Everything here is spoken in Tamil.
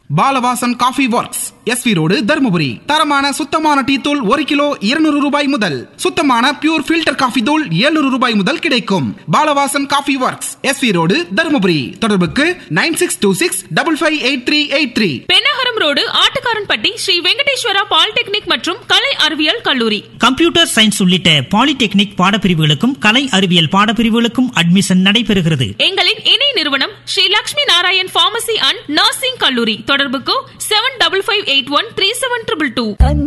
பாலவாசன் coffee works S V road Dharmapuri தரமான சுத்தமான டீ தூள் ஒரு கிலோ இருநூறு ரூபாய் முதல் சுத்தமான பியூர் ஃபில்டர் காஃபி தூள் 700 ரூபாய் முதல் கிடைக்கும் Balavasan coffee works S V road Dharmapuri தொடர்புக்கு nine six two six double five eight three eight three Pennagaram road Attukaranpatti Sri Venkateswara polytechnic மற்றும் கலை அறிவியல் கல்லூரி கம்ப்யூட்டர் சயின்ஸ் உள்ளிட்ட பாலிடெக்னிக் பாடப்பிரிவுகளுக்கும் கலை அறிவியல் பாடப்பிரிவுகளுக்கும் அட்மிஷன் நடைபெறுகிறது எங்களின் இணை நிறுவனம் Sri Lakshmi Narayan pharmacy and nursing கல்லூரி தொடர்புக்கு seven double five eight one three seven triple two